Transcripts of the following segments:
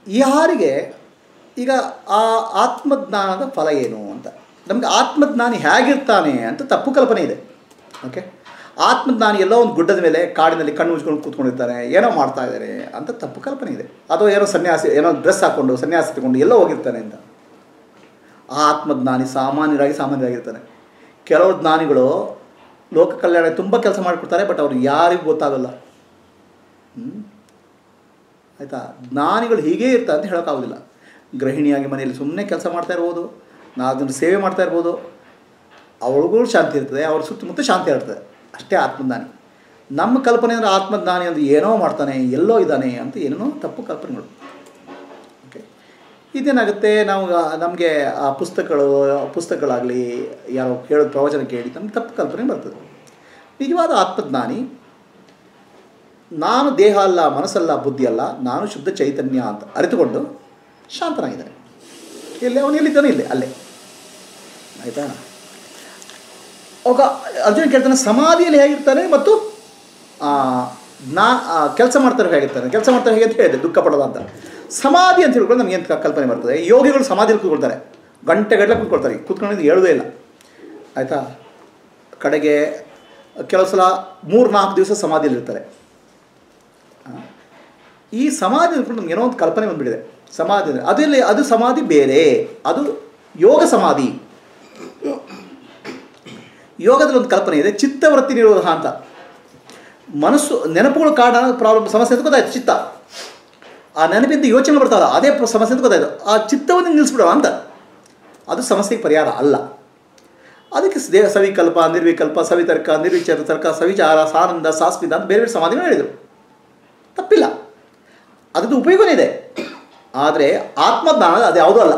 ಯಾರಿಗೆ ಈಗ ಆ ಆತ್ಮಜ್ಞಾನದ ಫಲ ಏನು ಅಂತ ನಮಗೆ ಆತ್ಮಜ್ಞಾನಿ ಹೇಗಿರ್ತಾನೆ ಅಂತ ತಪ್ಪು ಕಲ್ಪನೆ ಇದೆ ಓಕೆ ಆತ್ಮಜ್ಞಾನಿ ಎಲ್ಲೋ ಒಂದು ಗುಡ್ಡದ ಮೇಲೆ ಕಾಡಿನಲ್ಲಿ ಕಣ್ಣು ಮುಚ್ಕೊಂಡು ಕೂತ್ಕೊಂಡಿರ್ತಾರೆ ಏನೋ ಮಾಡ್ತಾ ಇದ್ದಾರೆ ಅಂತ ತಪ್ಪು ಕಲ್ಪನೆ ಇದೆ ಅಥವಾ ಏನೋ ಸನ್ಯಾಸಿ ಏನೋ ಡ್ರೆಸ್ ಹಾಕ್ಕೊಂಡು ಸನ್ಯಾಸಿ ತಗೊಂಡು ಎಲ್ಲೋ ಹೋಗಿರ್ತಾನೆ ಅಂತ ಆ ಆತ್ಮಜ್ಞಾನಿ ಸಾಮಾನ್ಯರಾಗಿ ಸಾಮಾನ್ಯರಾಗಿರ್ತಾನೆ ಕೆಲವು ಜ್ಞಾನಿಗಳು ಲೋಕ ಕಲ್ಯಾಣ ತುಂಬ ಕೆಲಸ ಮಾಡಿಕೊಡ್ತಾರೆ ಬಟ್ ಅವ್ರು ಯಾರಿಗೂ ಗೊತ್ತಾಗಲ್ಲ ಹ್ಮ್? ಆಯಿತಾ ಜ್ಞಾನಿಗಳು ಹೀಗೇ ಇರ್ತಾರೆ ಅಂತ ಹೇಳೋಕ್ಕಾಗೋದಿಲ್ಲ ಗೃಹಿಣಿಯಾಗಿ ಮನೆಯಲ್ಲಿ ಸುಮ್ಮನೆ ಕೆಲಸ ಮಾಡ್ತಾ ಇರ್ಬೋದು ನಾಲ್ಕು ಜನ ಸೇವೆ ಮಾಡ್ತಾ ಇರ್ಬೋದು ಅವಳಿಗೂ ಶಾಂತಿ ಇರ್ತದೆ ಅವ್ರ ಸುತ್ತಮುತ್ತ ಶಾಂತಿ ಇರ್ತದೆ ಅಷ್ಟೇ ಆತ್ಮಜ್ಞಾನಿ ನಮ್ಮ ಕಲ್ಪನೆ ಅಂದರೆ ಆತ್ಮಜ್ಞಾನಿ ಅಂದರೆ ಏನೋ ಮಾಡ್ತಾನೆ ಎಲ್ಲೋ ಇದ್ದಾನೆ ಅಂತ ಏನೇನೋ ತಪ್ಪು ಕಲ್ಪನೆಗಳು ಓಕೆ ಇದೇನಾಗುತ್ತೆ ನಾವು ನಮಗೆ ಆ ಪುಸ್ತಕಗಳು ಪುಸ್ತಕಗಳಾಗಲಿ ಯಾರೋ ಹೇಳೋದು ಪ್ರವಚನ ಕೇಳಿ ನಮ್ಗೆ ತಪ್ಪು ಕಲ್ಪನೆ ಬರ್ತದೆ ನಿಜವಾದ ಆತ್ಮಜ್ಞಾನಿ ನಾನು ದೇಹ ಅಲ್ಲ ಮನಸ್ಸಲ್ಲ ಬುದ್ಧಿ ಅಲ್ಲ ನಾನು ಶುದ್ಧ ಚೈತನ್ಯ ಅಂತ ಅರಿತುಕೊಂಡು ಶಾಂತನಾಗಿದ್ದಾನೆ ಇಲ್ಲಿ ಅವನು ಎಲ್ಲಿದ್ದಾನೆ ಇಲ್ಲಿ ಅಲ್ಲೇ ಆಯಿತಾ ಅವಾಗ ಅರ್ಜುನ ಕೇಳ್ತಾನೆ ಸಮಾಧಿಯಲ್ಲಿ ಹೇಗಿರ್ತಾನೆ ಮತ್ತು ನಾ ಕೆಲಸ ಮಾಡ್ತಾರೆ ಹೇಗಿರ್ತಾನೆ ಕೆಲಸ ಮಾಡ್ತಾರೆ ಹೇಗೆ ಅಂತ ಹೇಳಿದೆ ದುಃಖ ಪಡೋದ ಅಂತ ಸಮಾಧಿ ಅಂತ ಹೇಳ್ಕೊಂಡು ನಮ್ಗೆ ಏನು ಕಲ್ಪನೆ ಬರ್ತದೆ ಯೋಗಿಗಳು ಸಮಾಧಿಯಲ್ಲಿ ಕೂತ್ಕೊಳ್ತಾರೆ ಗಂಟೆಗಟ್ಟಲೆ ಕೂತ್ಕೊಳ್ತಾರೆ ಕೂತ್ಕೊಂಡಿದ್ದು ಹೇಳೋದೇ ಇಲ್ಲ ಆಯಿತಾ ಕಡೆಗೆ ಕೆಲವು ಸಲ ಮೂರು ನಾಲ್ಕು ದಿವಸ ಸಮಾಧಿಯಲ್ಲಿ ಇರ್ತಾರೆ ಆ, ಈ ಸಮಾಧಿ ಅಂದ್ಕೊಂಡು ನಮ್ಗೆ ಏನೋ ಒಂದು ಕಲ್ಪನೆ ಬಂದ್ಬಿಟ್ಟಿದೆ ಸಮಾಧಿ ಅಂದರೆ ಅದರಲ್ಲಿ ಅದು ಸಮಾಧಿ ಬೇರೆ ಅದು ಯೋಗ ಸಮಾಧಿ ಯೋಗದಲ್ಲಿ ಒಂದು ಕಲ್ಪನೆ ಇದೆ ಚಿತ್ತವೃತ್ತಿ ನಿರೋಧ ಅಂತ ಮನಸ್ಸು ನೆನಪುಗಳು ಕಾರಣ ಪ್ರಾಬ್ಲಮ್ ಸಮಸ್ಯೆ ಅಂತ ಗೊತ್ತಾಯ್ತು ಚಿತ್ತ ಆ ನೆನಪಿಂದ ಯೋಚನೆ ಬರ್ತಾವಲ್ಲ ಅದೇ ಪ್ರ- ಸಮಸ್ಯೆ ಅಂತ ಗೊತ್ತಾಯ್ತು ಆ ಚಿತ್ತವನ್ನು ನಿಲ್ಲಿಸ್ಬಿಡುವ ಅಂತ ಅದು ಸಮಸ್ಯೆಗೆ ಪರಿಹಾರ ಅಲ್ಲ ಅದಕ್ಕೆ ದೇ ಸವಿಕಲ್ಪ ನಿರ್ವಿಕಲ್ಪ ಸವಿತರ್ಕ ನಿರ್ವಿಚಾರ ತರ್ಕ ಸವಿಚಾರ ಸಾನಂದ ಸಾಸ್ಮಿತ ಅಂತ ಬೇರೆ ಬೇರೆ ಸಮಾಧಿಗಳು ಹೇಳಿದರು ತಪ್ಪಿಲ್ಲ ಅದರದ್ದು ಉಪಯೋಗನೇ ಇದೆ ಆದರೆ ಆತ್ಮಜ್ಞಾನ ಅದು ಯಾವುದೂ ಅಲ್ಲ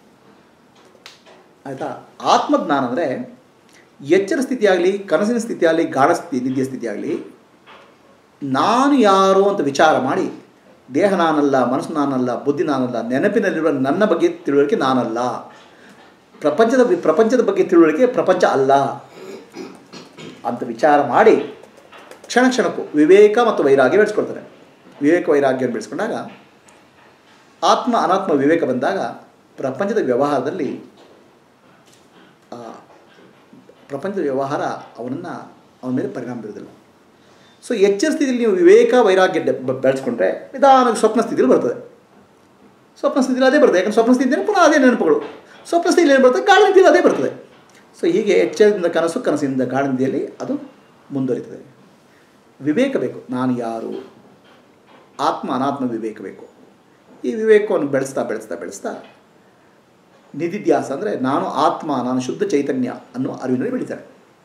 ಆಯಿತಾ ಆತ್ಮಜ್ಞಾನ ಅಂದರೆ ಎಚ್ಚರ ಸ್ಥಿತಿಯಾಗಲಿ ಕನಸಿನ ಸ್ಥಿತಿಯಾಗಲಿ ಗಾಢ ಸ್ಥಿತಿ ನಿದ್ದೆ ಸ್ಥಿತಿಯಾಗಲಿ ನಾನು ಯಾರು ಅಂತ ವಿಚಾರ ಮಾಡಿ ದೇಹ ನಾನಲ್ಲ ಮನಸ್ಸು ನಾನಲ್ಲ ಬುದ್ಧಿ ನಾನಲ್ಲ ನೆನಪಿನಲ್ಲಿರುವ ನನ್ನ ಬಗ್ಗೆ ತಿಳುವಳಿಕೆ ನಾನಲ್ಲ ಪ್ರಪಂಚದ ಪ್ರಪಂಚದ ಬಗ್ಗೆ ತಿಳುವಳಿಕೆ ಪ್ರಪಂಚ ಅಲ್ಲ ಅಂತ ವಿಚಾರ ಮಾಡಿ ಕ್ಷಣ ಕ್ಷಣಕ್ಕೂ ವಿವೇಕ ಮತ್ತು ವೈರಾಗ್ಯ ಬೆಳೆಸ್ಕೊಳ್ತಾರೆ ವಿವೇಕ ವೈರಾಗ್ಯ ಬೆಳೆಸ್ಕೊಂಡಾಗ ಆತ್ಮ ಅನಾತ್ಮ ವಿವೇಕ ಬಂದಾಗ ಪ್ರಪಂಚದ ವ್ಯವಹಾರದಲ್ಲಿ ಆ, ಪ್ರಪಂಚದ ವ್ಯವಹಾರ ಅವನನ್ನು ಅವನ ಮೇಲೆ ಪರಿಣಾಮ ಬೀರೋದಿಲ್ಲ ಸೊ ಎಚ್ಚರ ಸ್ಥಿತಿಯಲ್ಲಿ ನೀವು ವಿವೇಕ ವೈರಾಗ್ಯ ಡೆ- ಬ- ಬೆಳೆಸ್ಕೊಂಡ್ರೆ ನಿಧಾನವಾಗಿ ಸ್ವಪ್ನ ಸ್ಥಿತಿಯಲ್ಲಿ ಬರ್ತದೆ ಸ್ವಪ್ನ ಸ್ಥಿತಿಯಲ್ಲಿ ಅದೇ ಬರ್ತದೆ ಯಾಕಂದ್ರೆ ಸ್ವಪ್ನ ಸ್ಥಿತಿಯಲ್ಲಿ ಪುನಃ ಅದೇ ನೆನಪುಗಳು ಸ್ವಪ್ನ ಸ್ಥಿತಿಯಲ್ಲಿ ಏನು ಬರ್ತದೆ ಗಾಢ ನಿದ್ದೆಯಲ್ಲಿ ಅದೇ ಬರ್ತದೆ ಸೊ ಹೀಗೆ ಎಚ್ಚರದಿಂದ ಕನಸು ಕನಸಿನಿಂದ ಗಾಢ ನಿದ್ದೆಯಲ್ಲಿ ಅದು ಮುಂದುವರಿತದೆ ವಿವೇಕ ಬೇಕು ನಾನು ಯಾರು ಆತ್ಮ ಅನಾತ್ಮ ವಿವೇಕ ಬೇಕು ಈ ವಿವೇಕವನ್ನು ಬೆಳೆಸ್ತಾ ಬೆಳೆಸ್ತಾ ಬೆಳೆಸ್ತಾ ನಿಧಿಧ್ಯಾಸ ಅಂದರೆ ನಾನು ಆತ್ಮ ನಾನು ಶುದ್ಧ ಚೈತನ್ಯ ಅನ್ನೋ ಅರಿವಿನಲ್ಲಿ ಬೆಳೀತಾರೆ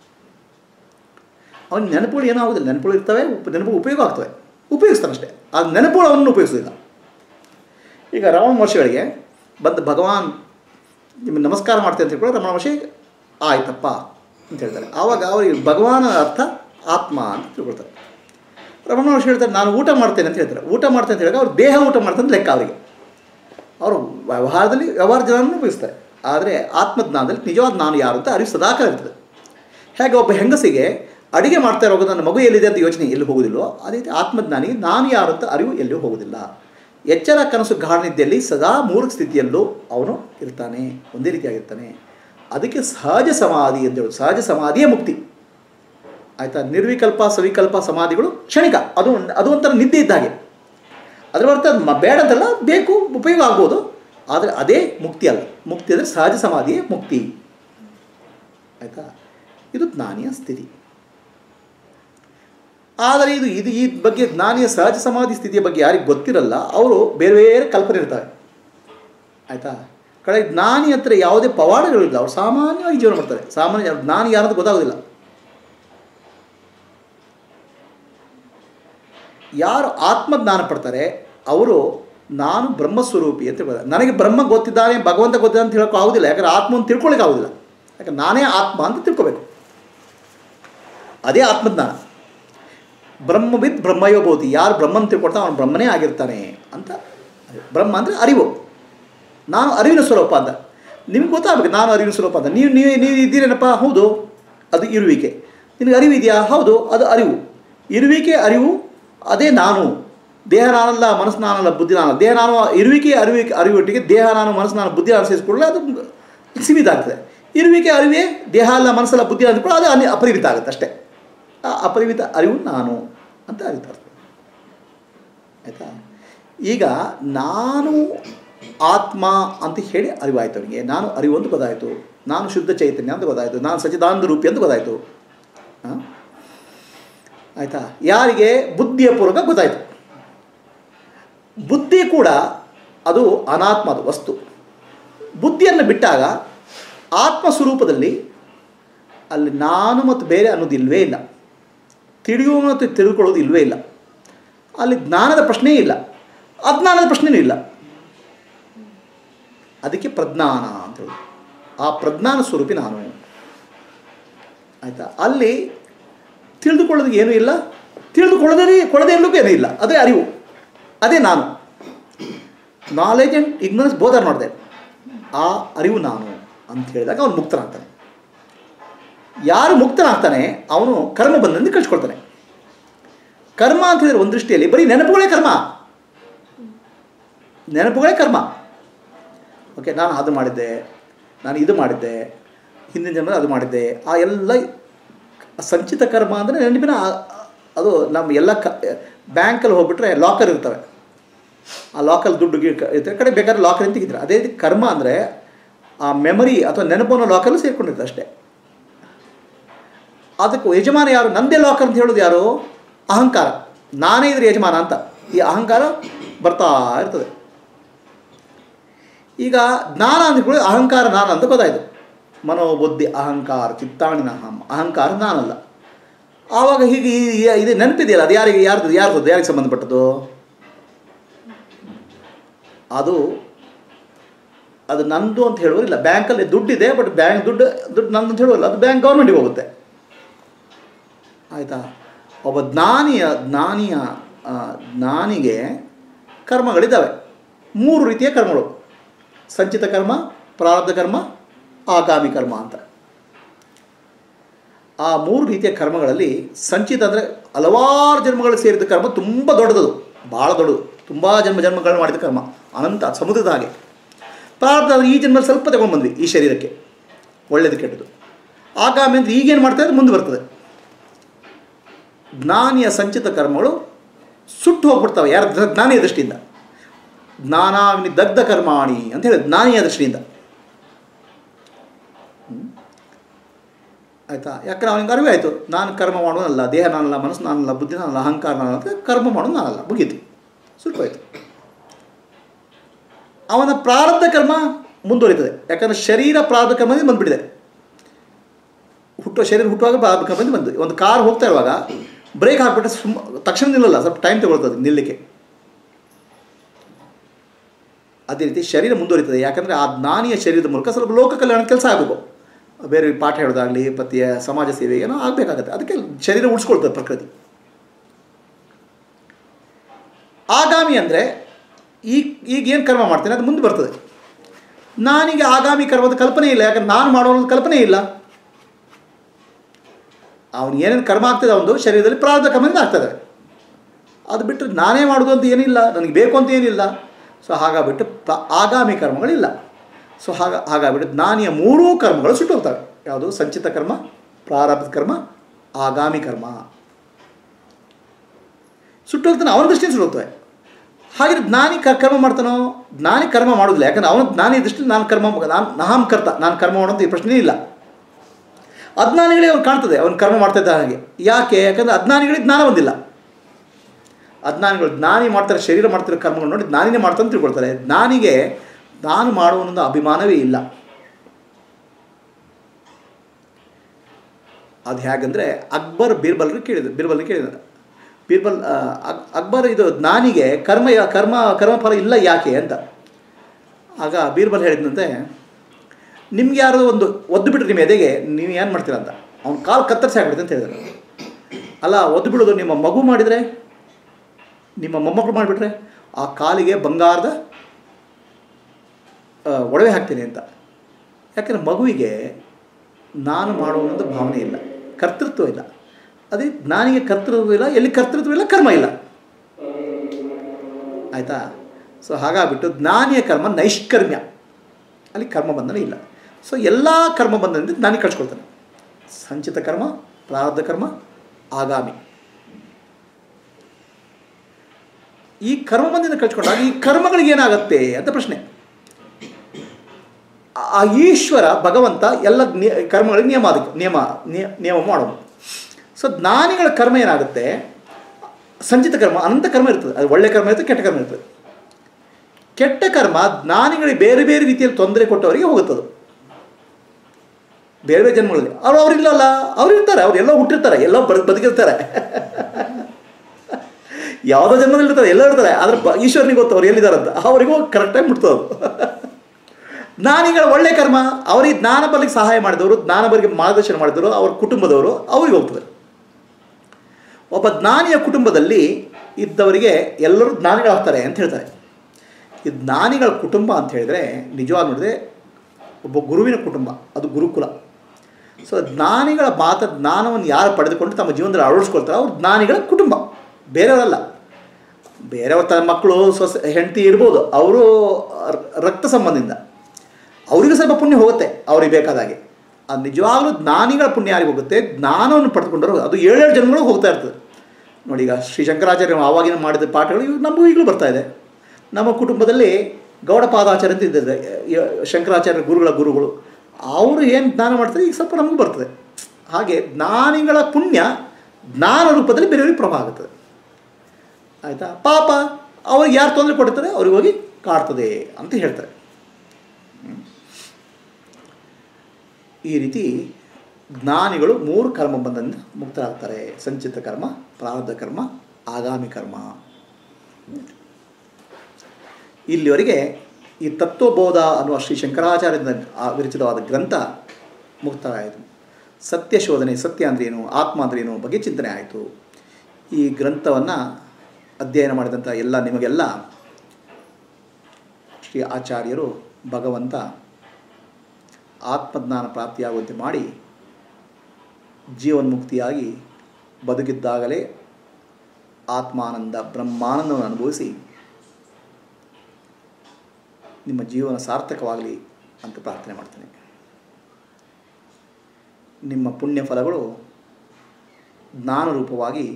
ಅವನ ನೆನಪುಗಳು ಏನೂ ಆಗೋದಿಲ್ಲ ನೆನಪುಗಳು ಇರ್ತವೆ ಉಪ ನೆನಪುಗಳು ಉಪಯೋಗ ಆಗ್ತವೆ ಉಪಯೋಗಿಸ್ತಾನಷ್ಟೇ ಆ ನೆನಪುಗಳು ಅವನನ್ನು ಉಪಯೋಗಿಸೋದಿಲ್ಲ ಈಗ ರಮಣ ಮಹರ್ಷಿಗಳಿಗೆ ಬಂದು ಭಗವಾನ್ ನಿಮಗೆ ನಮಸ್ಕಾರ ಮಾಡ್ತೀನಿ ಅಂತ ಹೇಳ್ಕೊಂಡು ರಮಣ ಮಹರ್ಷಿ ಆಯ್ತಪ್ಪ ಅಂತ ಹೇಳ್ತಾರೆ ಆವಾಗ ಅವರಿಗೆ ಭಗವಾನ ಅರ್ಥ ಆತ್ಮ ಅಂತ ತಿಳ್ಕೊಳ್ತಾರೆ ರಮಣ ಮಹರ್ಷಿ ಹೇಳ್ತಾರೆ ನಾನು ಊಟ ಮಾಡ್ತೇನೆ ಅಂತ ಹೇಳ್ತಾರೆ ಊಟ ಮಾಡ್ತೇನೆ ಅಂತ ಹೇಳಿದಾಗ ಅವ್ರು ದೇಹ ಊಟ ಮಾಡ್ತಾರೆ ಅಂತ ಲೆಕ್ಕ ಅವರಿಗೆ ಅವರು ವ್ಯವಹಾರದಲ್ಲಿ ವ್ಯವಹಾರ ಜನರನ್ನು ಉಪಯೋಗಿಸ್ತಾರೆ ಆದರೆ ಆತ್ಮಜ್ಞಾನದಲ್ಲಿ ನಿಜವಾದ ನಾನು ಯಾರು ಅಂತ ಅರಿವು ಸದಾಕಾಲ ಇರ್ತದೆ ಹೇಗೆ ಒಬ್ಬ ಹೆಂಗಸಿಗೆ ಅಡಿಗೆ ಮಾಡ್ತಾ ಇರೋದು ನನ್ನ ಮಗು ಎಲ್ಲಿದೆ ಅಂತ ಯೋಚನೆ ಎಲ್ಲಿ ಹೋಗೋದಿಲ್ಲೋ ಅದೇ ರೀತಿ ಆತ್ಮಜ್ಞಾನಿಗೆ ನಾನು ಯಾರು ಅಂತ ಅರಿವು ಎಲ್ಲಿಯೂ ಹೋಗೋದಿಲ್ಲ ಎಚ್ಚರ ಕನಸು ಗಾಢ ನಿದ್ದೆಯಲ್ಲಿ ಸದಾ ಮೂರು ಸ್ಥಿತಿಯಲ್ಲೂ ಅವನು ಇರ್ತಾನೆ ಒಂದೇ ರೀತಿಯಾಗಿರ್ತಾನೆ ಅದಕ್ಕೆ ಸಹಜ ಸಮಾಧಿ ಅಂತ ಹೇಳೋದು ಸಹಜ ಸಮಾಧಿಯೇ ಮುಕ್ತಿ ಆಯಿತಾ ನಿರ್ವಿಕಲ್ಪ ಸವಿಕಲ್ಪ ಸಮಾಧಿಗಳು ಕ್ಷಣಿಕ ಅದು ಒಂದ್- ಅದು ಒಂಥರ ನಿದ್ದೆ ಇದ್ದ ಹಾಗೆ ಅದರ ಅರ್ಥ ಅದು ಮ- ಬೇಡ ಅಂತಲ್ಲ ಬೇಕು ಉಪಯೋಗ ಆಗ್ಬೋದು ಆದರೆ ಅದೇ ಮುಕ್ತಿ ಅಲ್ಲ ಮುಕ್ತಿ ಅಂದರೆ ಸಹಜ ಸಮಾಧಿಯೇ ಮುಕ್ತಿ ಆಯಿತಾ ಇದು ಜ್ಞಾನಿಯ ಸ್ಥಿತಿ ಆದರೆ ಇದು ಇದು ಈ ಬಗ್ಗೆ ಜ್ಞಾನಿಯ ಸಹಜ ಸಮಾಧಿ ಸ್ಥಿತಿಯ ಬಗ್ಗೆ ಯಾರಿಗೆ ಗೊತ್ತಿರಲ್ಲ ಅವರು ಬೇರೆ ಬೇರೆ ಕಲ್ಪನೆ ಇರ್ತಾರೆ ಆಯಿತಾ ಕಡೆ ಜ್ಞಾನಿ ಹತ್ರ ಯಾವುದೇ ಪವಾಡಗಳಿಲ್ಲ ಅವ್ರು ಸಾಮಾನ್ಯವಾಗಿ ಜೀವನ ಮಾಡ್ತಾರೆ ಸಾಮಾನ್ಯ ಜ್ಞಾನಿ ಯಾರಂತ ಗೊತ್ತಾಗೋದಿಲ್ಲ ಯಾರು ಆತ್ಮಜ್ಞಾನ ಪಡ್ತಾರೆ ಅವರು ನಾನು ಬ್ರಹ್ಮಸ್ವರೂಪಿ ಅಂತ ಹೇಳ್ತಾರೆ ನನಗೆ ಬ್ರಹ್ಮ ಗೊತ್ತಿದ್ದಾನೆ ಭಗವಂತ ಗೊತ್ತಿದ್ದಾನೆ ಅಂತ ಹೇಳೋಕೆ ಆಗೋದಿಲ್ಲ ಯಾಕಂದ್ರೆ ಆತ್ಮವನ್ನು ತಿಳ್ಕೊಳ್ಳಿಕ್ಕೆ ಆಗೋದಿಲ್ಲ ಯಾಕಂದ್ರೆ ನಾನೇ ಆತ್ಮ ಅಂತ ತಿಳ್ಕೊಬೇಕು ಅದೇ ಆತ್ಮಜ್ಞಾನ ಬ್ರಹ್ಮವಿದ್ ಬ್ರಹ್ಮಯೋಭೂತಿ ಯಾರು ಬ್ರಹ್ಮನ ತಿಳ್ಕೊಳ್ತಾ ಅವನು ಬ್ರಹ್ಮನೇ ಆಗಿರ್ತಾನೆ ಅಂತ ಬ್ರಹ್ಮ ಅಂದರೆ ಅರಿವು ನಾನು ಅರಿವಿನ ಸ್ವರೂಪ ಅಂತ ನಿಮ್ಗೆ ಗೊತ್ತಾಗಬೇಕು ನಾನು ಅರಿವಿನ ಸ್ವರೂಪ ಅಂತ ನೀವು ನೀವು ನೀವು ಇದ್ದೀರೇನಪ್ಪ ಹೌದು ಅದು ಇರುವಿಕೆ ನಿನಗೆ ಅರಿವು ಇದೆಯಾ ಹೌದು ಅದು ಅರಿವು ಇರುವಿಕೆ ಅರಿವು ಅದೇ ನಾನು ದೇಹ ನಾನಲ್ಲ ಮನಸ್ಸು ನಾನಲ್ಲ ಬುದ್ಧಿ ನಾನಲ್ಲ ದೇಹ ನಾನು ಇರುವಿಕೆ ಅರಿವಿಕೆ ಅರಿವೊಟ್ಟಿಗೆ ದೇಹ ನಾನು ಮನಸ್ಸು ನಾನು ಬುದ್ಧಿ ನಾನು ಸೇರಿಸ್ಕೊಳ್ಳೆ ಅದು ಸೀಮಿತ ಆಗ್ತದೆ ಇರುವಿಕೆ ಅರಿವೇ ದೇಹ ಅಲ್ಲ ಮನಸ್ಸಲ್ಲ ಬುದ್ಧಿ ಅಂದ್ಕೊಳ್ಳೋ ಅದು ಅನಿ ಅಪರಿಮಿತ ಆಗುತ್ತೆ ಅಷ್ಟೇ ಆ ಅಪರಿಮಿತ ಅರಿವು ನಾನು ಅಂತ ಅರಿತಾರ್ತದೆ ಆಯಿತಾ ಈಗ ನಾನು ಆತ್ಮ ಅಂತ ಹೇಳಿ ಅರಿವಾಯ್ತು ಅವನಿಗೆ ನಾನು ಅರಿವು ಅಂತ ಗೊತ್ತಾಯಿತು ನಾನು ಶುದ್ಧ ಚೈತನ್ಯ ಅಂತ ಗೊತ್ತಾಯಿತು ನಾನು ಸಚ್ಚಿದಾನಂದ ರೂಪಿ ಅಂತ ಗೊತ್ತಾಯಿತು ಹಾಂ ಆಯಿತಾ ಯಾರಿಗೆ ಬುದ್ಧಿಯ ಪೂರ್ವಕ ಗೊತ್ತಾಯಿತು ಬುದ್ಧಿ ಕೂಡ ಅದು ಅನಾತ್ಮದ ವಸ್ತು ಬುದ್ಧಿಯನ್ನು ಬಿಟ್ಟಾಗ ಆತ್ಮ ಸ್ವರೂಪದಲ್ಲಿ ಅಲ್ಲಿ ನಾನು ಮತ್ತು ಬೇರೆ ಅನ್ನೋದು ಇಲ್ಲವೇ ಇಲ್ಲ ತಿಳಿಯುವ ಮತ್ತು ತಿಳ್ಕೊಳ್ಳೋದು ಇಲ್ಲವೇ ಇಲ್ಲ ಅಲ್ಲಿ ಜ್ಞಾನದ ಪ್ರಶ್ನೆಯೇ ಇಲ್ಲ ಅಜ್ಞಾನದ ಪ್ರಶ್ನೆಯೂ ಇಲ್ಲ ಅದಕ್ಕೆ ಪ್ರಜ್ಞಾನ ಅಂತ ಹೇಳೋದು ಆ ಪ್ರಜ್ಞಾನ ಸ್ವರೂಪಿ ನಾನು ಆಯಿತಾ ಅಲ್ಲಿ ತಿಳಿದುಕೊಳ್ಳೋದಕ್ಕೆ ಏನೂ ಇಲ್ಲ ತಿಳಿದುಕೊಳ್ಳದೇ ಕೊಳ್ಳದೇ ಇರಲಿಕ್ಕೂ ಏನೂ ಇಲ್ಲ ಅದೇ ಅರಿವು ಅದೇ ನಾನು ನಾಲೆಜ್ ಆ್ಯಂಡ್ ಇಗ್ನರೆನ್ಸ್ ಬೋಧ ಮಾಡಿದೆ ಆ ಅರಿವು ನಾನು ಅಂತ ಹೇಳಿದಾಗ ಅವನು ಮುಕ್ತನಾಗ್ತಾನೆ ಯಾರು ಮುಕ್ತನಾಗ್ತಾನೆ ಅವನು ಕರ್ಮ ಬಂದಂತೆ ಕಳ್ಸ್ಕೊಳ್ತಾನೆ ಕರ್ಮ ಅಂತ ಹೇಳಿದ್ರೆ ಒಂದು ದೃಷ್ಟಿಯಲ್ಲಿ ಬರೀ ನೆನಪುಗಳೇ ಕರ್ಮ ನೆನಪುಗಳೇ ಕರ್ಮ ಓಕೆ ನಾನು ಅದು ಮಾಡಿದ್ದೆ ನಾನು ಇದು ಮಾಡಿದ್ದೆ ಹಿಂದಿನ ಜನ್ಮದಲ್ಲಿ ಅದು ಮಾಡಿದ್ದೆ ಆ ಎಲ್ಲ ಸಂಚಿತ ಕರ್ಮ ಅಂದರೆ ನೆನಪಿನ ಆ- ಅದು ನಮ್ಮ ಎಲ್ಲ ಕ ಬ್ಯಾಂಕಲ್ಲಿ ಹೋಗ್ಬಿಟ್ರೆ ಲಾಕರ್ ಇರ್ತವೆ ಆ ಲಾಕಲ್ಲಿ ದುಡ್ಡು ಗಿ- ಕ- ಇರ್ತವೆ ಕಡೆ ಬೇಕಾದ್ರೆ ಲಾಕರ್ ಅಂತ ತೆಗಿತಾರೆ ಅದೇ ರೀತಿ ಕರ್ಮ ಅಂದರೆ ಆ ಮೆಮರಿ ಅಥವಾ ನೆನಪನ್ನು ಲಾಕಲ್ಲಿ ಸೇರ್ಕೊಂಡಿರ್ತದೆ ಅಷ್ಟೇ ಅದಕ್ಕೆ ಯಜಮಾನ ಯಾರು ನಂದೇ ಲಾಕರ್ ಅಂತ ಹೇಳೋದು ಯಾರು ಅಹಂಕಾರ ನಾನೇ ಇದ್ರ ಯಜಮಾನ ಅಂತ ಈ ಅಹಂಕಾರ ಬರ್ತಾ ಇರ್ತದೆ ಈಗ ಜ್ಞಾನ ಅಂತ ಕೂಡ ಅಹಂಕಾರ ನಾನು ಅಂತ ಗೊತ್ತಾಯಿತು ಮನೋಬುದ್ಧಿ ಅಹಂಕಾರ ಚಿತ್ತಾಣಿನ ಅಹಂ ಅಹಂಕಾರ ನಾನಲ್ಲ ಆವಾಗ ಹೀಗೆ ಈ- ಈ- ಇದು ನೆನಪಿದೆಯಲ್ಲ ಅದು ಯಾರಿಗೆ ಯಾರ್ದು ಯಾರ್ದು ಯಾರಿಗೆ ಸಂಬಂಧಪಟ್ಟದ್ದು ಅದು ಅದು ನಂದು ಅಂತ ಹೇಳುವುದಿಲ್ಲ ಬ್ಯಾಂಕಲ್ಲಿ ದುಡ್ಡಿದೆ ಬಟ್ ಬ್ಯಾಂಕ್ ದುಡ್ಡು ದುಡ್ಡು ನಂದು ಅಂತ ಹೇಳುವಲ್ಲ ಅದು ಬ್ಯಾಂಕ್ ಗೌರ್ಮೆಂಟಿಗೆ ಹೋಗುತ್ತೆ ಆಯಿತಾ ಒಬ್ಬ ಜ್ಞಾನಿಯ ಜ್ಞಾನಿಯ ಆ, ಜ್ಞಾನಿಗೆ ಕರ್ಮಗಳಿದ್ದಾವೆ ಮೂರು ರೀತಿಯ ಕರ್ಮಗಳು ಸಂಚಿತ ಕರ್ಮ ಪ್ರಾರಬ್ಧ ಕರ್ಮ ಆಗಾಮಿ ಕರ್ಮ ಅಂತ ಆ ಮೂರು ರೀತಿಯ ಕರ್ಮಗಳಲ್ಲಿ ಸಂಚಿತ ಅಂದರೆ ಹಲವಾರು ಜನ್ಮಗಳು ಸೇರಿದ ಕರ್ಮ ತುಂಬ ದೊಡ್ಡದು ಭಾಳ ದೊಡ್ಡದು ತುಂಬ ಜನ್ಮ ಜನ್ಮಗಳು ಮಾಡಿದ ಕರ್ಮ ಅನಂತ ಸಮುದ್ರದ ಹಾಗೆ ಪ್ರಾರಬ್ಧ ಅಂದರೆ ಈ ಜನ್ಮದಲ್ಲಿ ಸ್ವಲ್ಪ ತಗೊಂಡು ಬಂದ್ವಿ ಈ ಶರೀರಕ್ಕೆ ಒಳ್ಳೆಯದು ಕೆಟ್ಟದ್ದು ಆಗಾಮಿ ಅಂದರೆ ಈಗೇನು ಮಾಡ್ತಾರೆ ಅದು ಮುಂದೆ ಬರ್ತದೆ ಜ್ಞಾನಿಯ ಸಂಚಿತ ಕರ್ಮಗಳು ಸುಟ್ಟು ಹೋಗ್ಬಿಡ್ತವೆ ಯಾರ ದ- ಜ್ಞಾನಿಯ ದೃಷ್ಟಿಯಿಂದ ಜ್ಞಾನಾಗ್ನಿ ದಗ್ಧ ಕರ್ಮಾಣಿ ಅಂತ ಹೇಳಿ ಜ್ಞಾನಿಯ ದೃಷ್ಟಿಯಿಂದ ಹ್ಮ್? ಆಯಿತಾ ಯಾಕಂದ್ರೆ ಅವನಿಗೆ ಅರಿವೆ ಆಯಿತು ನಾನು ಕರ್ಮ ಮಾಡೋನಲ್ಲ ದೇಹ ನಾನಲ್ಲ ಮನಸ್ಸು ನಾನಲ್ಲ ಬುದ್ಧಿ ನಾನಲ್ಲ ಅಹಂಕಾರ ನಾನಲ್ಲ ಅಂತ ಕರ್ಮ ಮಾಡೋದು ನಾನಲ್ಲ ಮುಗೀತು ಸುಟ್ಟು ಹೋಯ್ತು ಅವನ ಪ್ರಾರಬ್ಧ ಕರ್ಮ ಮುಂದುವರಿತದೆ ಯಾಕಂದರೆ ಶರೀರ ಪ್ರಾರಬ್ಧ ಕರ್ಮದಿಂದ ಬಂದುಬಿಟ್ಟಿದೆ ಹುಟ್ಟುವ ಶರೀರ ಹುಟ್ಟುವಾಗ ಪ್ರಾರಬ್ಧ ಕರ್ಮದಿಂದ ಬಂದು ಒಂದು ಕಾರ್ ಹೋಗ್ತಾ ಇರುವಾಗ ಬ್ರೇಕ್ ಹಾಕ್ಬಿಟ್ರೆ ಸುಮ್ಮ ತಕ್ಷಣ ನಿಲ್ಲಲ್ಲ ಸ್ವಲ್ಪ ಟೈಮ್ ತಗೊಳ್ತದೆ ನಿಲ್ಲಕ್ಕೆ ಅದೇ ರೀತಿ ಶರೀರ ಮುಂದುವರಿತದೆ ಯಾಕಂದರೆ ಆ ಜ್ಞಾನಿಯ ಶರೀರದ ಮೂಲಕ ಸ್ವಲ್ಪ ಲೋಕ ಕಲ್ಯಾಣ ಕೆಲಸ ಆಗಬೇಕು ಬೇರೆ ಪಾಠ ಹೇಳೋದಾಗಲಿ ಪತಿಯ ಸಮಾಜ ಸೇವೆ ಏನೋ ಆಗಬೇಕಾಗತ್ತೆ ಅದಕ್ಕೆ ಶರೀರ ಉಳಿಸ್ಕೊಳ್ತದೆ ಪ್ರಕೃತಿ ಆಗಾಮಿ ಅಂದರೆ ಈಗ ಈಗ ಏನು ಕರ್ಮ ಮಾಡ್ತೇನೆ ಅದು ಮುಂದೆ ಬರ್ತದೆ ನಾನೀಗ ಆಗಾಮಿ ಕರ್ಮದ ಕಲ್ಪನೆ ಇಲ್ಲ ಯಾಕಂದ್ರೆ ನಾನು ಮಾಡೋ ಕಲ್ಪನೆ ಇಲ್ಲ ಅವನು ಏನೇನು ಕರ್ಮ ಆಗ್ತದೆ ಅವನು ಶರೀರದಲ್ಲಿ ಪ್ರಾರಬ್ಧ ಕರ್ಮದಿಂದ ಆಗ್ತದೆ ಅದು ಬಿಟ್ಟು ನಾನೇ ಮಾಡೋದು ಅಂತ ಏನಿಲ್ಲ ನನಗೆ ಬೇಕು ಅಂತ ಏನಿಲ್ಲ ಸೊ ಹಾಗಾಗ್ಬಿಟ್ಟು ಪ್ರ ಆಗಾಮಿ ಕರ್ಮಗಳಿಲ್ಲ ಸೊ ಹಾಗ ಹಾಗಾಗ್ಬಿಟ್ಟು ಜ್ಞಾನಿಯ ಮೂರೂ ಕರ್ಮಗಳು ಸುಟ್ಟೋಗ್ತವೆ ಯಾವುದು ಸಂಚಿತ ಕರ್ಮ ಪ್ರಾರಬ್ಧ ಕರ್ಮ ಆಗಾಮಿ ಕರ್ಮ ಸುಟ್ಟೋಗ್ತಾನೆ ಅವನ ದೃಷ್ಟಿಯಿಂದ ಸುಟ್ಟೋಗ್ತವೆ ಹಾಗೆ ಜ್ಞಾನಿ ಕ ಕರ್ಮ ಮಾಡ್ತಾನೋ ಜ್ಞಾನಿ ಕರ್ಮ ಮಾಡೋದಿಲ್ಲ ಯಾಕಂದ್ರೆ ಅವನ ಜ್ಞಾನಿ ದೃಷ್ಟಿಯಲ್ಲಿ ನಾನು ಕರ್ಮ ನಾನು ನಹಾಂ ಕರ್ತ ನಾನು ಕರ್ಮ ಮಾಡೋಂಥ ಈ ಪ್ರಶ್ನೆ ಇಲ್ಲ ಅಜ್ಞಾನಿಗಳೇ ಅವ್ನು ಕಾಣ್ತದೆ ಅವನು ಕರ್ಮ ಮಾಡ್ತಾ ಇದ್ದ ಹಾಗೆ ಯಾಕೆ ಯಾಕಂದರೆ ಅಜ್ಞಾನಿಗಳಿಗೆ ಜ್ಞಾನ ಬಂದಿಲ್ಲ ಅಜ್ಞಾನಿಗಳು ಜ್ಞಾನಿ ಮಾಡ್ತಾರೆ ಶರೀರ ಮಾಡ್ತಿರೋ ಕರ್ಮಗಳು ನೋಡಿ ಜ್ಞಾನಿನೇ ಮಾಡ್ತಾನೆ ಅಂತ ತಿಳ್ಕೊಳ್ತಾರೆ ಜ್ಞಾನಿಗೆ ನಾನು ಮಾಡುವನ್ನೊಂದು ಅಭಿಮಾನವೇ ಇಲ್ಲ ಅದು ಹೇಗಂದರೆ ಅಕ್ಬರ್ ಬೀರ್ಬಲ್ರು ಕೇಳಿದ್ರು ಬೀರ್ಬಲ್ರು ಕೇಳಿದ್ರು ಬೀರ್ಬಲ್ ಆ, ಅಕ್- ಅಕ್ಬರ್ ಇದು ಜ್ಞಾನಿಗೆ ಕರ್ಮ ಯಾ- ಕರ್ಮ ಕರ್ಮಫಲ ಇಲ್ಲ ಯಾಕೆ ಅಂತ ಆಗ ಬೀರ್ಬಲ್ ಹೇಳಿದಂತೆ ನಿಮ್ಗೆ ಯಾರು ಒಂದು ಒದ್ದು ಬಿಟ್ರೆ ನಿಮ್ಮ ಎದೆಗೆ ನೀವು ಏನು ಮಾಡ್ತೀರಾ ಅಂತ ಅವ್ನ ಕಾಲು ಕತ್ತರಿಸಿ ಆಗ್ಬಿಡುತ್ತೆ ಅಂತ ಹೇಳಿದ್ರು ಅಲ್ಲ ಒದ್ದು ಬಿಡೋದು ನಿಮ್ಮ ಮಗು ಮಾಡಿದರೆ ನಿಮ್ಮ ಮೊಮ್ಮಕ್ಕಳು ಮಾಡಿಬಿಟ್ರೆ ಆ ಕಾಲಿಗೆ ಬಂಗಾರದ ಆ, ಒಡವೆ ಹಾಕ್ತೀನಿ ಅಂತ ಯಾಕಂದರೆ ಮಗುವಿಗೆ ನಾನು ಮಾಡುವಂಥ ಭಾವನೆ ಇಲ್ಲ ಕರ್ತೃತ್ವ ಇಲ್ಲ ಅದೇ ಜ್ಞಾನಿಗೆ ಕರ್ತೃತ್ವ ಇಲ್ಲ ಎಲ್ಲಿ ಕರ್ತೃತ್ವ ಇಲ್ಲ ಕರ್ಮ ಇಲ್ಲ ಆಯಿತಾ ಸೊ ಹಾಗಾಗ್ಬಿಟ್ಟು ಜ್ಞಾನಿಯ ಕರ್ಮ ನೈಷ್ಕರ್ಮ್ಯ ಅಲ್ಲಿ ಕರ್ಮ ಬಂಧನ ಇಲ್ಲ ಸೊ ಎಲ್ಲ ಕರ್ಮ ಬಂಧನದಿಂದ ಜ್ಞಾನಿ ಕಳ್ಸ್ಕೊಳ್ತಾನೆ ಸಂಚಿತ ಕರ್ಮ ಪ್ರಾರಬ್ಧ ಕರ್ಮ ಆಗಾಮಿ ಈ ಕರ್ಮ ಬಂಧನ ಕಳ್ಸ್ಕೊಂಡಾಗ ಈ ಕರ್ಮಗಳಿಗೆ ಏನಾಗತ್ತೆ ಅಂತ ಪ್ರಶ್ನೆ ಆ ಈಶ್ವರ ಭಗವಂತ ಎಲ್ಲ ನಿ- ಕರ್ಮಗಳಿಗೆ ನಿಯಮ ಅದಕ್ಕೆ ನಿಯಮ ನಿಯ- ನಿಯಮ ಮಾಡೋದು ಸೊ ಜ್ಞಾನಿಗಳ ಕರ್ಮ ಏನಾಗುತ್ತೆ ಸಂಚಿತ ಕರ್ಮ ಅನಂತ ಕರ್ಮ ಇರ್ತದೆ ಅದು ಒಳ್ಳೆ ಕರ್ಮ ಇರ್ತದೆ ಕೆಟ್ಟ ಕರ್ಮ ಇರ್ತದೆ ಕೆಟ್ಟ ಕರ್ಮ ಜ್ಞಾನಿಗಳಿಗೆ ಬೇರೆ ಬೇರೆ ರೀತಿಯಲ್ಲಿ ತೊಂದರೆ ಕೊಟ್ಟವರಿಗೆ ಹೋಗುತ್ತದೆ ಬೇರೆ ಬೇರೆ ಜನ್ಮಗಳಲ್ಲಿ ಅವ್ರು ಅವ್ರಿಲ್ಲಲ್ಲ ಅವ್ರು ಇರ್ತಾರೆ ಅವ್ರು ಎಲ್ಲೋ ಹುಟ್ಟಿರ್ತಾರೆ ಎಲ್ಲೋ ಬದ್ ಬದುಕಿರ್ತಾರೆ ಯಾವುದೋ ಜನ್ಮದಲ್ಲಿ ಇರ್ತಾರೆ ಎಲ್ಲೋ ಇರ್ತಾರೆ ಆದ್ರೆ ಬ ಈಶ್ವರನಿಗೆ ಗೊತ್ತು ಅವ್ರು ಎಲ್ಲಿದ್ದಾರಂತ ಅವರಿಗೂ ಕರೆಕ್ಟಾಗಿ ಮುಟ್ತದೆ ಜ್ಞಾನಿಗಳ ಒಳ್ಳೆ ಕರ್ಮ ಅವರಿಗೆ ಜ್ಞಾನ ಬರ್ಲಿಕ್ಕೆ ಸಹಾಯ ಮಾಡಿದವರು ಜ್ಞಾನ ಬರಿಗೆ ಮಾರ್ಗದರ್ಶನ ಮಾಡಿದವರು ಅವ್ರ ಕುಟುಂಬದವರು ಅವ್ರಿಗೆ ಹೋಗ್ತದೆ ಒಬ್ಬ ಜ್ಞಾನಿಯ ಕುಟುಂಬದಲ್ಲಿ ಇದ್ದವರಿಗೆ ಎಲ್ಲರೂ ಜ್ಞಾನಿಗಳಾಗ್ತಾರೆ ಅಂತ ಹೇಳ್ತಾರೆ ಈ ಜ್ಞಾನಿಗಳ ಕುಟುಂಬ ಅಂತ ಹೇಳಿದ್ರೆ ನಿಜವಾಗಿ ನೋಡಿದ್ರೆ ಒಬ್ಬ ಗುರುವಿನ ಕುಟುಂಬ ಅದು ಗುರುಕುಲ ಸೊ ಜ್ಞಾನಿಗಳ ಮಾತ ಜ್ಞಾನವನ್ನು ಯಾರು ಪಡೆದುಕೊಂಡು ತಮ್ಮ ಜೀವನದಲ್ಲಿ ಅಳವಡಿಸ್ಕೊಳ್ತಾರೆ ಅವ್ರು ಜ್ಞಾನಿಗಳ ಕುಟುಂಬ ಬೇರೆಯವರಲ್ಲ ಬೇರೆಯವ್ರ ತನ್ನ ಮಕ್ಕಳು ಸೊಸೆ ಹೆಂಡತಿ ಇರ್ಬೋದು ಅವರು ರಕ್ತ ಸಂಬಂಧದಿಂದ ಅವರಿಗೂ ಸ್ವಲ್ಪ ಪುಣ್ಯ ಹೋಗುತ್ತೆ ಅವ್ರಿಗೆ ಬೇಕಾದ ಹಾಗೆ ಅದು ನಿಜವಾಗ್ಲೂ ಜ್ಞಾನಿಗಳ ಪುಣ್ಯ ಯಾರಿಗೆ ಹೋಗುತ್ತೆ ಜ್ಞಾನವನ್ನು ಪಡೆದುಕೊಂಡರು ಅದು ಏಳೇಳು ಜನ್ಮಗಳು ಹೋಗ್ತಾ ಇರ್ತದೆ ನೋಡಿ ಈಗ ಶ್ರೀ ಶಂಕರಾಚಾರ್ಯ ಆವಾಗಿನ ಮಾಡಿದ ಪಾಠಗಳು ಇವು ನಮಗೂ ಈಗಲೂ ಬರ್ತಾ ಇದೆ ನಮ್ಮ ಕುಟುಂಬದಲ್ಲಿ ಗೌಡಪಾದಾಚಾರ್ಯ ಅಂತ ಇದ್ದಾರೆ ಯ- ಶಂಕರಾಚಾರ್ಯ ಗುರುಗಳ ಗುರುಗಳು ಅವರು ಏನು ಜ್ಞಾನ ಮಾಡ್ತಾರೆ ಈಗ ಸ್ವಲ್ಪ ನಮಗೂ ಬರ್ತದೆ ಹಾಗೆ ಜ್ಞಾನಿಗಳ ಪುಣ್ಯ ಜ್ಞಾನ ರೂಪದಲ್ಲಿ ಬೇರೆಯವ್ರಿಗೆ ಪ್ರಭಾವ ಆಗುತ್ತದೆ ಆಯಿತಾ ಪಾಪ ಅವ್ರಿಗೆ ಯಾರು ತೊಂದರೆ ಕೊಡ್ತಾರೆ ಅವ್ರಿಗೆ ಹೋಗಿ ಕಾಡ್ತದೆ ಅಂತ ಹೇಳ್ತಾರೆ ಹ್ಮ್. ಈ ರೀತಿ ಜ್ಞಾನಿಗಳು ಮೂರು ಕರ್ಮ ಬಂಧದಿಂದ ಮುಕ್ತರಾಗ್ತಾರೆ ಸಂಚಿತ ಕರ್ಮ ಪ್ರಾರಬ್ಧ ಕರ್ಮ ಆಗಾಮಿ ಕರ್ಮ ಇಲ್ಲಿವರೆಗೆ ಈ ತತ್ವಬೋಧ ಅನ್ನುವ ಶ್ರೀ ಶಂಕರಾಚಾರ್ಯರಿಂದ ಆ ವಿರಚಿತವಾದ ಗ್ರಂಥ ಮುಕ್ತಾಯವಾಯಿತು ಸತ್ಯ ಶೋಧನೆ ಸತ್ಯ ಅಂದ್ರೇನು ಆತ್ಮ ಅಂದ್ರೇನು ಬಗ್ಗೆ ಚಿಂತನೆ ಆಯಿತು ಈ ಗ್ರಂಥವನ್ನು ಅಧ್ಯಯನ ಮಾಡಿದಂಥ ಎಲ್ಲ ನಿಮಗೆಲ್ಲ ಶ್ರೀ ಆಚಾರ್ಯರು ಭಗವಂತ ಆತ್ಮಜ್ಞಾನ ಪ್ರಾಪ್ತಿಯಾಗುವಂತೆ ಮಾಡಿ ಜೀವನ್ಮುಕ್ತಿಯಾಗಿ ಬದುಕಿದ್ದಾಗಲೇ ಆತ್ಮಾನಂದ ಬ್ರಹ್ಮಾನಂದವನ್ನು ಅನುಭವಿಸಿ ನಿಮ್ಮ ಜೀವನ ಸಾರ್ಥಕವಾಗಲಿ ಅಂತ ಪ್ರಾರ್ಥನೆ ಮಾಡ್ತೇನೆ ನಿಮ್ಮ ಪುಣ್ಯ ಫಲಗಳು ಜ್ಞಾನರೂಪವಾಗಿ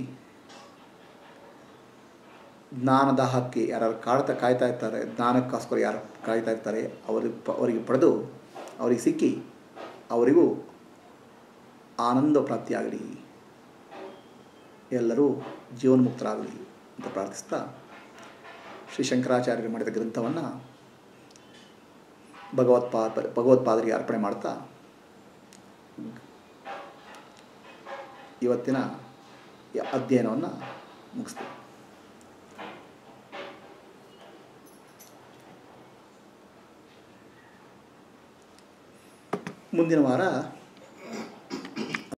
ಜ್ಞಾನದಾಹಕ್ಕೆ ಯಾರು ಕಾಡ್ತಾ ಕಾಯ್ತಾ ಇರ್ತಾರೆ ಜ್ಞಾನಕ್ಕೋಸ್ಕರ ಯಾರು ಕಾಯ್ತಾ ಇರ್ತಾರೆ ಅವರಿಗೆ ಪ ಅವರಿಗೆ ಪಡೆದು ಅವರಿಗೆ ಸಿಕ್ಕಿ ಅವರಿಗೂ ಆನಂದ ಪ್ರಾಪ್ತಿಯಾಗಲಿ ಎಲ್ಲರೂ ಜೀವನ್ಮುಕ್ತರಾಗಲಿ ಅಂತ ಪ್ರಾರ್ಥಿಸ್ತಾ ಶ್ರೀ ಶಂಕರಾಚಾರ್ಯರು ಮಾಡಿದ ಗ್ರಂಥವನ್ನು ಭಗವತ್ಪಾದ ಭಗವತ್ಪಾದರಿಗೆ ಅರ್ಪಣೆ ಮಾಡ್ತಾ ಇವತ್ತಿನ ಈ ಅಧ್ಯಯನವನ್ನು ಮುಗಿಸ್ತೀವಿ ಮುಂದಿನ ವಾರ